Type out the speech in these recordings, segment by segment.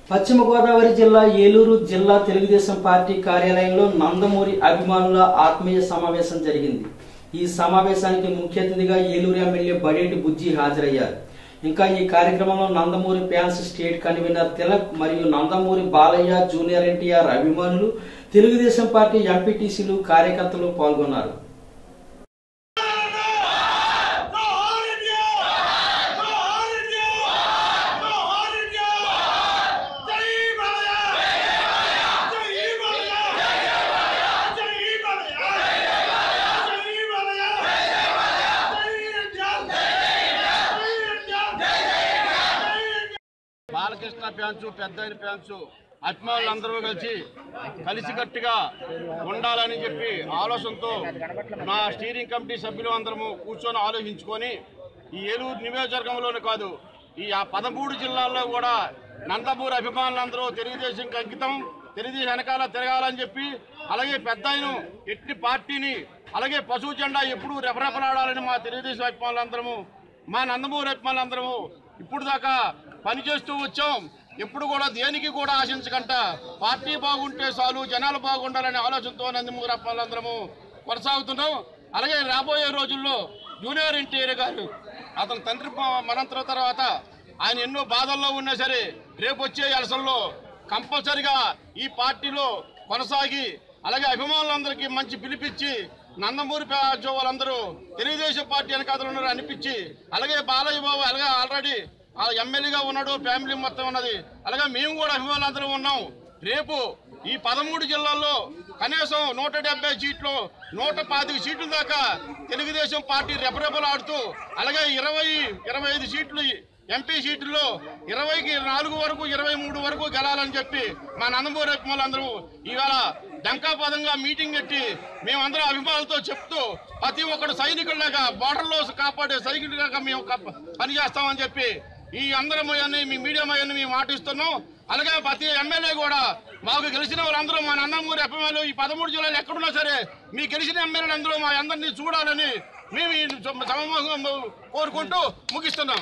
పశ్చిమ గోదావరి జిల్లా ఏలూరు జిల్లా తెలుగుదేశం పార్టీ కార్యాలయంలో నందమూరి అభిమానుల ఆత్మీయ సమావేశం జరిగింది ఈ సమావేశానికి ముఖ్య అతిథిగా ఏలూరు ఎమ్మెల్యే బడేటి బుజ్జి హాజరయ్యారు ఇంకా ఈ కార్యక్రమంలో Nandamuri fans state convener Tilak మరియు నందమూరి బాలయ్య జూనియర్ ఎన్టీఆర్ అభిమానులు తెలుగుదేశం పార్టీ ఎంపీటీసీలు కార్యకర్తలు పాల్గొన్నారు బాలకృష్ణ ఫ్యాన్స్ పెద్ద ఫ్యాన్స్ అభిమానులందరూ కలిసి కలిసికట్టుగా ఉండాలని చెప్పి ఆలోచనతో నా స్టీరింగ్ కమిటీ సభ్యులు అందరము కూర్చొని ఆలోచించుకొని ఈ ఏలూరు నియోజకవర్గంలోనే కాదు ఈ ఆ పదమూడు జిల్లాల్లో కూడా నందమూరి అభిమానులందరూ తెలుగుదేశంకి అంకితం తెలుగుదేశం వెనకాల తిరగాలని చెప్పి అలాగే పెద్ద ఆయన ఎట్టి పార్టీని అలాగే పశువు జెండా ఎప్పుడు రెపరెపలాడాలని మా తెలుగుదేశం అభిమానులందరము మా నందమూరి అభిమానులందరము ఇప్పుడు దాకా పనిచేస్తూ వచ్చాం ఎప్పుడు కూడా దేనికి కూడా ఆశించకంట పార్టీ బాగుంటే చాలు జనాలు బాగుండాలనే ఆలోచనతో నందమూరి అభిమానులందరము కొనసాగుతున్నాం అలాగే రాబోయే రోజుల్లో జూనియర్ ఎన్టీఆర్ గారు అతని తండ్రి మ- మనంతరం తర్వాత ఆయన ఎన్నో బాధల్లో ఉన్నా సరే రేపు వచ్చే ఎలసల్లో కంపల్సరిగా ఈ పార్టీలో కొనసాగి అలాగే అభిమానులందరికీ మంచి పిలిపించి నందమూరి ప్యాచో వాళ్ళందరూ తెలుగుదేశం పార్టీ వెనకాతలు ఉన్నారు అనిపించి అలాగే బాలయ్య బాబు అలాగే ఆల్రెడీ ఆ ఎమ్మెల్యేగా ఉన్నాడు ఫ్యామిలీ మొత్తం ఉన్నది అలాగే మేము కూడా అభిమానులందరం ఉన్నాం రేపు ఈ పదమూడు జిల్లాల్లో కనీసం నూట డెబ్బై సీట్లు నూట పాతిక సీట్ల దాకా తెలుగుదేశం పార్టీ రెపరెపలాడుతూ అలాగే ఇరవై ఇరవై ఐదు సీట్లు ఎంపీ సీట్లలో ఇరవైకి నాలుగు వరకు ఇరవై మూడు వరకు గెలాలని చెప్పి మా నందమూరి అభిమానులందరూ ఇవాళ డంకాపదంగా మీటింగ్ పెట్టి మేమందరం అభిమానులతో చెప్తూ ప్రతి ఒక్కడు సైనికుల్లాగా బార్డర్లో కాపాడే సైనికులుగా మేము కప్- పనిచేస్తామని చెప్పి ఈ అందరం అన్ని మీ మీడియా అన్ని మేము మాటిస్తున్నాం అలాగే ప్రతి ఎమ్మెల్యే కూడా మాకు గెలిచిన వాళ్ళందరూ మా నందమూరి అభిమానులు ఈ పదమూడు జిల్లాలు ఎక్కడున్నా సరే మీ గెలిచిన ఎమ్మెల్యేలు అందరూ మా అందరినీ చూడాలని మేము ఈ సమూహంగా కోరుకుంటూ ముగిస్తున్నాం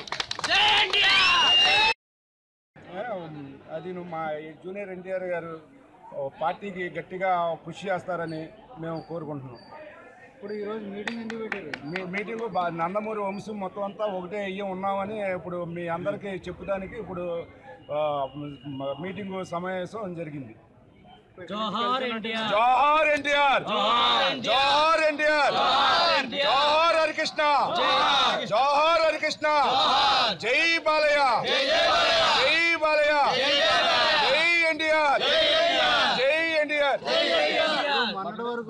అది నువ్వు మా జూనియర్ ఎన్టీఆర్ గారు ఓ పార్టీకి గట్టిగా కృషి చేస్తారని మేము కోరుకుంటున్నాం ఇప్పుడు ఈరోజు మీటింగ్ ఎందుకు పెట్టారు మీ మీటింగు బా నందమూరి వంశం మొత్తం అంతా ఒకటే అయ్యి ఉన్నామని ఇప్పుడు మీ అందరికీ చెప్పుదానికి ఇప్పుడు ఆ, మ- మీటింగు సమావేశం జరిగింది జోహార్ ఎన్టీఆర్ జోహార్ ఎన్టీఆర్ జోహార్ ఎన్టీఆర్ జోహార్ హరికృష్ణ జోహార్ హరికృష్ణ జై బాలయ్య జై బాలయ్య జై ఎన్టీఆర్ జై ఎన్టీఆర్ మొన్నటి వరకు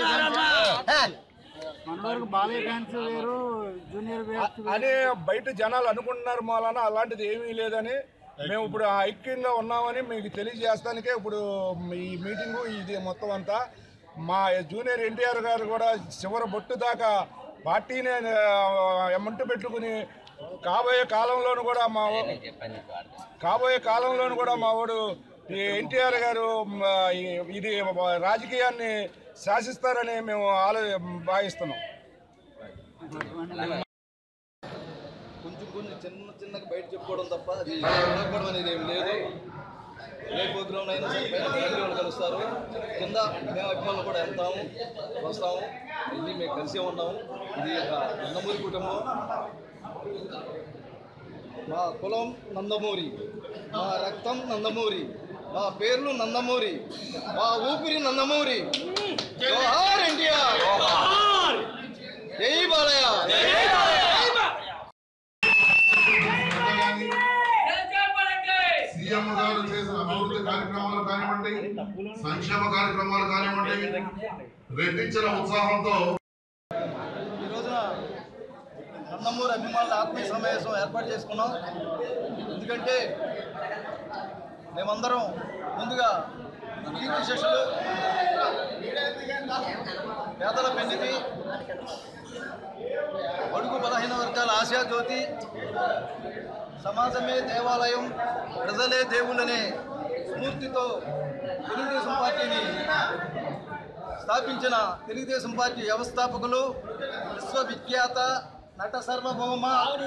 మొన్నటి వరకు బాలయ్య ఫ్యాన్స్ వేరు జూనియర్ ఫ్యాన్స్ అని బయట జనాలు అనుకుంటున్నారు మూలన అలాంటిది ఏమీ లేదని మేము ఇప్పుడు ఐక్యంగా ఉన్నామని మీకు తెలియజేస్తానికే ఇప్పుడు ఈ మీటింగు ఇది మొత్తం అంతా మా జూనియర్ ఎన్టీఆర్ గారు కూడా చివరి బొట్టు దాకా పార్టీని ఎమ్మంటు పెట్టుకుని కాబోయే కాలంలోను కూడా మా కాబోయే కాలంలోను కూడా మా వాడు ఈ ఎన్టీఆర్ గారు మ, ఈ- ఇది రాజకీయాన్ని శాసిస్తారని మేము ఆలో భావిస్తున్నాం కొంచెం కొంచెం చిన్న చిన్నగా బయట చెప్పుకోవడం తప్ప అది ఉండకపోవడం అనేది ఏం లేదు ఏ ప్రోగ్రామ్ అయినా సరే పైన ఫ్యామిలీ వాళ్ళు కలుస్తారు కింద మేము అభిమానులు కూడా వెళ్తాము వస్తాము అన్నీ మేము కలిసే ఉన్నాము ఇది ఒక నందమూరి కుటుంబం మా కులం నందమూరి మా రక్తం నందమూరి మా పేర్లు నందమూరి మా ఊపిరి నందమూరి జోహార్ ఎన్టీఆర్ జై బాలయ్య సీఎం గారు చేసిన అభివృద్ధి కార్యక్రమాలు కానివ్వండి సంక్షేమ కార్యక్రమాలు కానివ్వండి రెట్టించిన ఉత్సాహంతో ఈ రోజున నందమూరి అభిమానుల ఆత్మీయ సమావేశం ఏర్పాటు చేసుకున్నాం ఎందుకంటే మేమందరం ముందుగా కీర్తి శిష్యులు పేదల పెన్నిది అడుగు బలహీన వర్గాల ఆశాజ్యోతి సమాజమే దేవాలయం ప్రజలే దేవుళ్ళనే స్ఫూర్తితో తెలుగుదేశం పార్టీని స్థాపించిన తెలుగుదేశం పార్టీ వ్యవస్థాపకులు విశ్వవిఖ్యాత నట సార్వభౌమ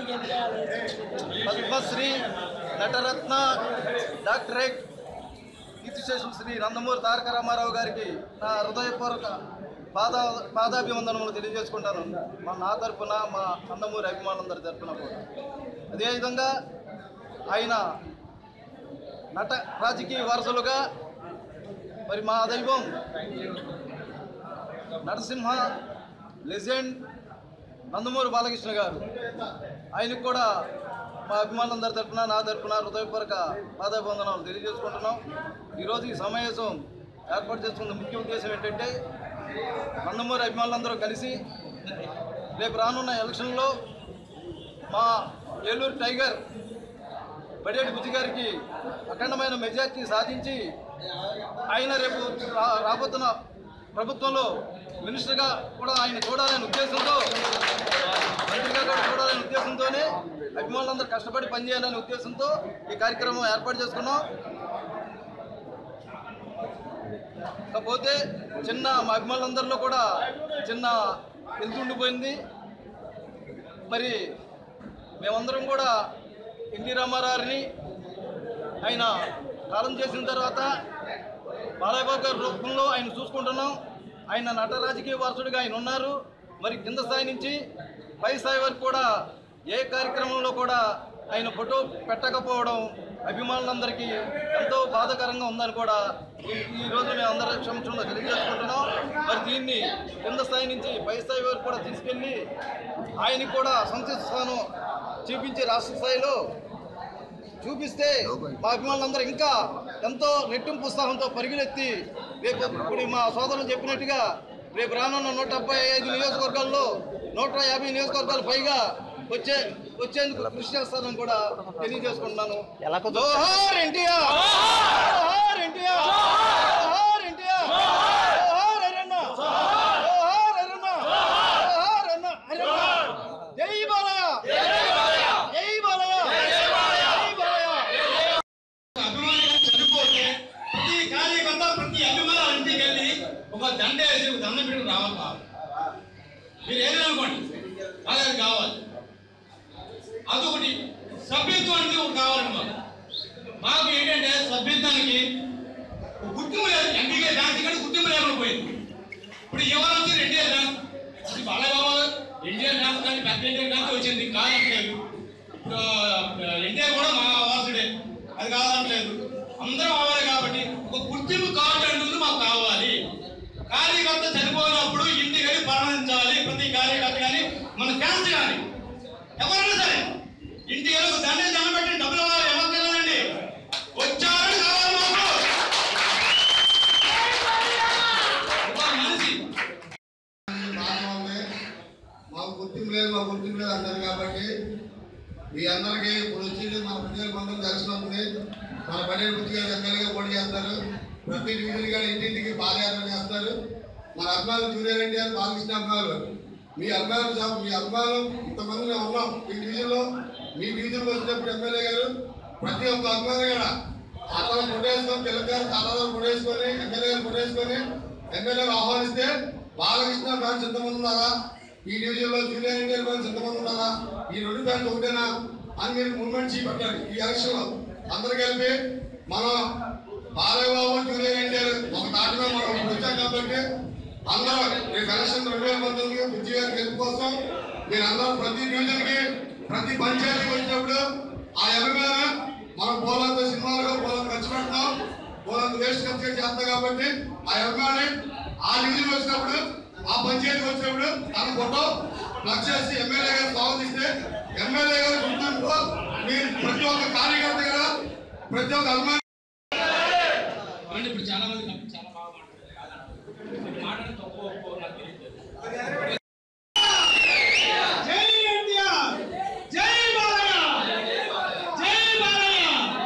పద్మశ్రీ నటరత్న డాక్టరేట్ కీర్తిశేషులు శ్రీ నందమూరి తారక రామారావు గారికి నా హృదయపూర్వక పాద పాదాభివందనములు తెలియజేసుకుంటాను మా నా తరపున మా నందమూరి అభిమానులందరి తరపున కూడా అదేవిధంగా ఆయన నట రాజకీయ వారసులుగా మరి మా దైవం నరసింహ లెజెండ్ నందమూరి బాలకృష్ణ గారు ఆయనకు కూడా మా అభిమానులందరి తరపున నా తరపున హృదయపూర్వక పాదాభివందనాలు తెలియజేసుకుంటున్నాం ఈరోజు ఈ సమావేశం ఏర్పాటు చేసుకున్న ముఖ్య ఉద్దేశం ఏంటంటే నందమూరి అభిమానులందరూ కలిసి రేపు రానున్న ఎలక్షన్లో మా ఏలూరు టైగర్ బడేటి బుజ్జి గారికి అఖండమైన మెజార్టీ సాధించి ఆయన రేపు రా- రాబోతున్న ప్రభుత్వంలో మినిస్టర్గా కూడా ఆయన చూడాలనే ఉద్దేశంతో మంత్రిగా కూడా చూడాలనే ఉద్దేశంతోనే అభిమానులందరూ కష్టపడి పనిచేయాలనే ఉద్దేశంతో ఈ కార్యక్రమం ఏర్పాటు చేసుకున్నాం కాకపోతే చిన్న మా అభిమానులందరిలో కూడా చిన్న వెళ్తుండిపోయింది మరి మేమందరం కూడా ఎన్టీ రామారావుని ఆయన కాలం చేసిన తర్వాత బాలయ్యబాబు గారి రూపంలో ఆయన చూసుకుంటున్నాం ఆయన నట రాజకీయ వారసుడిగా ఆయన ఉన్నారు మరి కింద స్థాయి నుంచి పై స్థాయి వరకు కూడా ఏ కార్యక్రమంలో కూడా ఆయన ఫోటో పెట్టకపోవడం అభిమానులందరికీ ఎంతో బాధాకరంగా ఉందని కూడా ఈ- ఈ రోజు మేము అందరం క్షమించడంలో తెలియజేసుకుంటున్నాం మరి దీన్ని కింద స్థాయి నుంచి పై స్థాయి వరకు కూడా తీసుకెళ్ళి ఆయనకి కూడా సంతృప్తి స్థానం చూపించి రాష్ట్ర స్థాయిలో చూపిస్తే మా అభిమానులందరూ ఇంకా ఎంతో రెట్టింపు ఉత్సాహంతో పరుగులెత్తి రేపు ఇప్పుడు మా సోదరులు చెప్పినట్టుగా రేపు రానున్న నూట డెబ్బై ఐదు నియోజకవర్గాల్లో నూట యాభై నియోజకవర్గాలు పైగా వచ్చే వచ్చేందుకు కృషి చేస్తానని కూడా తెలియజేసుకుంటున్నాను జోహార్ ఎన్టీఆర్ జోహార్ ఎన్టీఆర్ జోహార్ ఎన్టీఆర్ జోహార్ అరన్న జోహార్ అరన్న జోహార్ అన్న అరన్న జై బాలయ్య జై బాలయ్య జై బాలయ్య అభిమానులు చనిపోతే ప్రతి కార్యకర్త ప్రతి అభిమానుల ఇంటికి వెళ్ళి ఒక దండ వేసి ఒక దండం పెట్టుకుని రావాలి బాబు. మీరు ఏదైనా అనుకోండి అలాగే కావాలి అదొకటి సభ్యత్వం అనేది ఒకటి కావాలండి మాకు మాకు ఏంటంటే సభ్యత్వానికి ఒక గుర్తింపు లేదు ఎంపీకే బ్యాంక్ ఇక్కడ గుర్తింపు లేకుండా పోయింది ఇప్పుడు ఎవరు వచ్చి ఎన్టీఆర్ బ్యాంక్ ఇది బాలయ్య బాబు ఎన్టీఆర్ బ్యాంక్ కానీ పెద్ద ఎన్టీఆర్ బ్యాంక్ వచ్చింది కాదంటలేదు ఇప్పుడు ఎన్టీఆర్ కూడా మా వాసుడే అది కాదంటలేదు అందరం అవ్వాలి కాబట్టి ఒక గుర్తింపు కార్డు అంటుంది మాకు కావాలి కార్యకర్త చనిపోయినప్పుడు ఇంటికి వెళ్ళి పరామర్శించాలి ప్రతి కార్యకర్త కానీ మన ఫ్యాన్స్ కానీ ఎవరైనా సరే ఇంటికి వెళ్ళి ఒక దండ దండ పెట్టి డబ్బులు ఇవ్వాలి ఎవరికి వెళ్ళాలండి వచ్చారని కావాలి మాకు ఒక మనిషి బాగానే ఉంది మాకు గుర్తింపు లేదు మాకు గుర్తింపు లేదు అంటారు కాబట్టి మీ అందరికీ ఇప్పుడు వచ్చేది మన ప్రజల బంధం దర్శనం ఉంది మన పడేరు బుద్ధి గారు ఎమ్మెల్యేగా పోటీ చేస్తారు ప్రతి డివిజన్ గారు ఇంటింటికి పాదయాత్ర చేస్తారు మన అభిమానులు జూనియర్ ఎన్టీఆర్ బాలకృష్ణ అభిమానులు మీ అభిమానులు చా- మీ అభిమానులు ఇంతమంది మేము ఉన్నాం మీ డివిజన్లో మీ డివిజన్లో వచ్చినప్పుడు ఎమ్మెల్యే గారు ప్రతి ఒక్క అభిమాని కూడా అతను కొట్టేసుకొని తెలంగాణ చాలా కొట్టేసుకొని ఎమ్మెల్యే గారు కొట్టేసుకొని ఎమ్మెల్యేలు ఆహ్వానిస్తే బాలకృష్ణ ఫ్యాన్స్ ఎంతమంది ఉన్నారా ఈ డివిజన్ లో జూనియర్ ఎన్టీఆర్ ఫ్యాన్స్ ఎంతమంది ఉన్నారా ఈ రెండు ఫ్యాన్స్ ఒకటేనా అని మీరు మూమెంట్ చేపట్టాలి ఈ ఎలక్షన్ లో అందరు కలిపి మనం బాలయ్య బాబు జూనియర్ ఎన్టీఆర్ ఒక తాటిగా మనం ఇప్పుడు వచ్చాం కాబట్టి అందరూ రేపు ఎలక్షన్ రెండు వేల పంతొమ్మిది బుజ్జి గారి గెలుపు కోసం మీరు అందరూ ప్రతి డివిజన్ కి ప్రతి పంచాయతీకి వచ్చినప్పుడు ఆ అభిమానం మనం పోలంత సినిమాలుగా పోలం ఖర్చు పెడతాం పోలంత వేస్ట్ ఖర్చు చేస్తాం కాబట్టి ఆ అభిమాని ఆ డివిజన్ వచ్చినప్పుడు ఆ పంచాయతీ వచ్చినప్పుడు తన ఫోటో ప్లగ్ చేసి ఎమ్మెల్యే గారు స్వాగతిస్తే ఎమ్మెల్యే గారు గుర్తింపు మీరు ప్రతి ఒక్క కార్యకర్త కదా ప్రతి ఒక్క అభిమాని అంటే ఇప్పుడు చాలా మంది కప్ చాలా బాగా మాట్లాడారు మాట్లాడే తప్పు ఒప్పు నాకు తెలియదు జై ఎన్టీఆర్ జై బాలయ్య జై బాలయ్య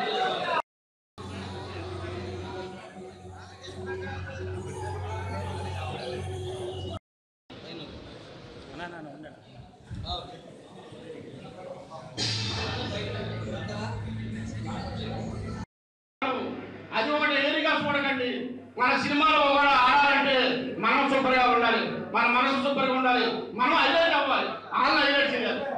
అది ఒకటి ఎదురుగా చూడకండి మన సినిమాలో కూడా ఆడాలంటే మనం సూపర్ గా ఉండాలి మన మనసు సూపర్ గా ఉండాలి మనం అదే అవ్వాలి ఆ వాళ్ళని హైలైట్ చేయాలి